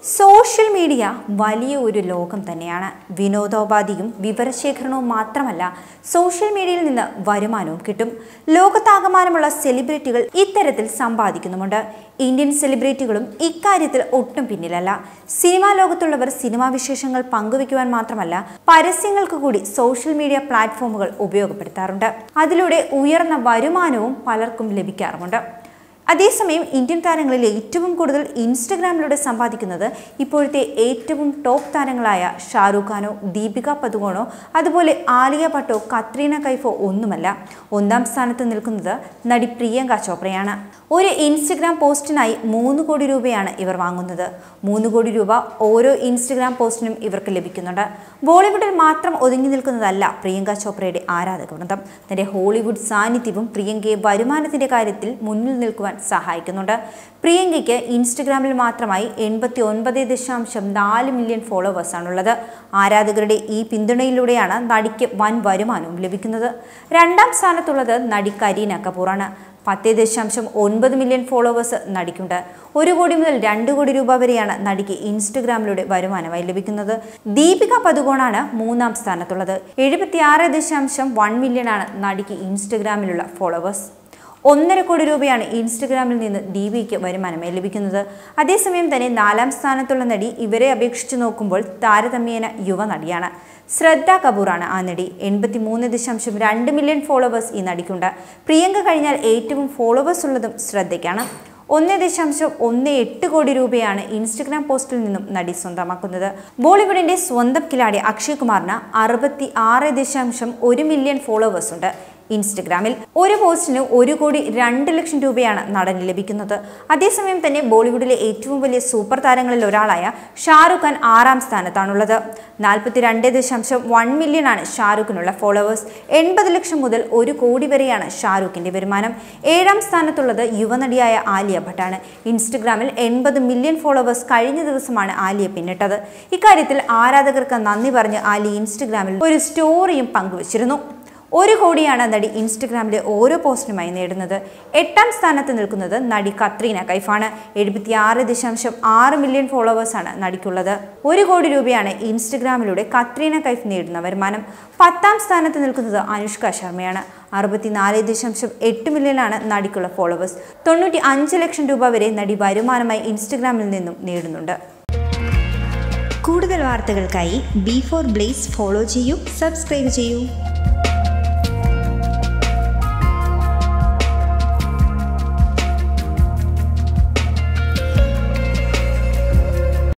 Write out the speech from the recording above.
social media വലിയ ഒരു ലോകം തന്നെയാണ് വിനോദോപാധിയും വിവരശേഖരണവും മാത്രമല്ല സോഷ്യൽ മീഡിയയിൽ നിന്ന് വരുമാനവും കിട്ടും ലോകത്താകമാനമുള്ള സെലിബ്രിറ്റികൾ ഇത്തരത്തിൽ സമ്പാദിക്കുന്നുമുണ്ട് ഇന്ത്യൻ സെലിബ്രിറ്റികളും ഇക്കാര്യത്തിൽ ഒട്ടും പിന്നിലല്ല സിനിമാ ലോകത്തുള്ളവർ സിനിമാ വിശേഷങ്ങൾ പങ്കുവെക്കുവാൻ മാത്രമല്ല പരസ്യങ്ങൾക്ക് കൂടി സോഷ്യൽ മീഡിയ പ്ലാറ്റ്ഫോമുകൾ ഉപയോഗപ്പെടുത്താറുണ്ട് അതിലൂടെ ഉയർന്ന വരുമാനവും പലർക്കും ലഭിക്കാറുമുണ്ട് അതേസമയം ഇന്ത്യൻ താരങ്ങളിൽ ഏറ്റവും കൂടുതൽ ഇൻസ്റ്റഗ്രാമിലൂടെ സമ്പാദിക്കുന്നത് ഇപ്പോഴത്തെ ഏറ്റവും ടോപ്പ് താരങ്ങളായ ഷാറൂഖ് ഖാനോ ദീപിക പതുകോണോ അതുപോലെ ആലിയ ഭട്ടോ കത്രീന കൈഫോ ഒന്നുമല്ല ഒന്നാം സ്ഥാനത്ത് നിൽക്കുന്നത് നടി പ്രിയങ്ക ചോപ്രയാണ് ഒരു ഇൻസ്റ്റഗ്രാം പോസ്റ്റിനായി മൂന്ന് കോടി രൂപയാണ് ഇവർ വാങ്ങുന്നത് മൂന്ന് കോടി രൂപ ഓരോ ഇൻസ്റ്റഗ്രാം പോസ്റ്റിനും ഇവർക്ക് ലഭിക്കുന്നുണ്ട് ബോളിവുഡിൽ മാത്രം ഒതുങ്ങി നിൽക്കുന്നതല്ല പ്രിയങ്ക ചോപ്രയുടെ ആരാധക വൃന്ദം തന്റെ ഹോളിവുഡ് സാന്നിധ്യവും പ്രിയങ്കയെ വരുമാനത്തിന്റെ കാര്യത്തിൽ മുന്നിൽ നിൽക്കുവാൻ സഹായിക്കുന്നുണ്ട് പ്രിയങ്കയ്ക്ക് ഇൻസ്റ്റഗ്രാമിൽ മാത്രമായി എൺപത്തി ഒൻപത് ദശാംശം നാല് മില്യൺ ഫോളോവേഴ്സാണുള്ളത് ആരാധകരുടെ ഈ പിന്തുണയിലൂടെയാണ് നടിക്ക് വൻ വരുമാനവും ലഭിക്കുന്നത് രണ്ടാം സ്ഥാനത്തുള്ളത് നടി കരീന കപൂറാണ് പത്ത് ദശാംശം ഒൻപത് മില്യൺ ഫോളോവേഴ്സ് നടിക്കുണ്ട് ഒരു കോടി മുതൽ രണ്ട് കോടി രൂപ വരെയാണ് നടിക്ക് ഇൻസ്റ്റഗ്രാമിലൂടെ വരുമാനമായി ലഭിക്കുന്നത് ദീപിക പതുകോണാണ് മൂന്നാം സ്ഥാനത്തുള്ളത് എഴുപത്തിയാറ് ദശാംശം വൺ മില്യണാണ് നടിക്ക് ഇൻസ്റ്റഗ്രാമിലുള്ള ഫോളോവേഴ്സ് ഒന്നര കോടി രൂപയാണ് ഇൻസ്റ്റഗ്രാമിൽ നിന്ന് ദീപികയ്ക്ക് വരുമാനമായി ലഭിക്കുന്നത് അതേസമയം തന്നെ നാലാം സ്ഥാനത്തുള്ള നടി ഇവരെ അപേക്ഷിച്ച് നോക്കുമ്പോൾ താരതമ്യേന യുവ നടിയാണ് ശ്രദ്ധ കപൂറാണ് ആ നടി എൺപത്തി മൂന്ന് ദശാംശം രണ്ട് മില്യൺ ഫോളോവേഴ്സ് ഈ നടിക്കുണ്ട് പ്രിയങ്ക കഴിഞ്ഞാൽ ഏറ്റവും ഫോളോവേഴ്സ് ഉള്ളതും ശ്രദ്ധയ്ക്കാണ് ഒന്ന് ദശാംശം ഒന്ന് എട്ട് കോടി രൂപയാണ് ഇൻസ്റ്റഗ്രാം പോസ്റ്റിൽ നിന്നും നടി സ്വന്തമാക്കുന്നത് ബോളിവുഡിന്റെ സ്വന്തം കിലാടി അക്ഷയ് കുമാറിന് അറുപത്തി ആറ് ദശാംശം ഒരു മില്യൺ ഫോളോവേഴ്സ് ഉണ്ട് ഇൻസ്റ്റഗ്രാമിൽ ഒരു പോസ്റ്റിന് ഒരു കോടി രണ്ട് ലക്ഷം രൂപയാണ് നടന് ലഭിക്കുന്നത് അതേസമയം തന്നെ ബോളിവുഡിലെ ഏറ്റവും വലിയ സൂപ്പർ താരങ്ങളിൽ ഒരാളായ ഷാറുഖ് ഖാൻ ആറാം സ്ഥാനത്താണുള്ളത് നാൽപ്പത്തി രണ്ട് ദശാംശം വൺ മില്യൺ ആണ് ഷാറുഖിനുള്ള ഫോളോവേഴ്സ് എൺപത് ലക്ഷം മുതൽ ഒരു കോടി വരെയാണ് ഷാറുഖിന്റെ വരുമാനം ഏഴാം സ്ഥാനത്തുള്ളത് യുവനടിയായ ആലിയ ഭട്ടാണ് ഇൻസ്റ്റഗ്രാമിൽ എൺപത് മില്യൺ ഫോളോവേഴ്സ് കഴിഞ്ഞ ദിവസമാണ് ആലിയ പിന്നിട്ടത് ഇക്കാര്യത്തിൽ ആരാധകർക്ക് നന്ദി പറഞ്ഞ് ആലി ഇൻസ്റ്റഗ്രാമിൽ ഒരു സ്റ്റോറിയും പങ്കുവച്ചിരുന്നു ഒരു കോടിയാണ് നടി ഇൻസ്റ്റഗ്രാമിലെ ഓരോ പോസ്റ്റിനുമായി നേടുന്നത് എട്ടാം സ്ഥാനത്ത് നിൽക്കുന്നത് നടി കത്രീന കൈഫാണ് എഴുപത്തിയാറ് ദശാംശം ആറ് മില്യൺ ഫോളോവേഴ്സാണ് നടിക്കുള്ളത് ഒരു കോടി രൂപയാണ് ഇൻസ്റ്റഗ്രാമിലൂടെ കത്രീന കൈഫ് നേടുന്ന വരുമാനം പത്താം സ്ഥാനത്ത് നിൽക്കുന്നത് അനുഷ്ക ശർമ്മയാണ് അറുപത്തിനാല് ദശാംശം എട്ട് മില്യണാണ് നടിക്കുള്ള ഫോളോവേഴ്സ് തൊണ്ണൂറ്റി അഞ്ച് ലക്ഷം രൂപ വരെ നടി വരുമാനമായി ഇൻസ്റ്റഗ്രാമിൽ നിന്നും നേടുന്നുണ്ട് കൂടുതൽ വാർത്തകൾക്കായി ബി ഫോർ ബ്ലേസ് ഫോളോ ചെയ്യൂ സബ്സ്ക്രൈബ് ചെയ്യൂ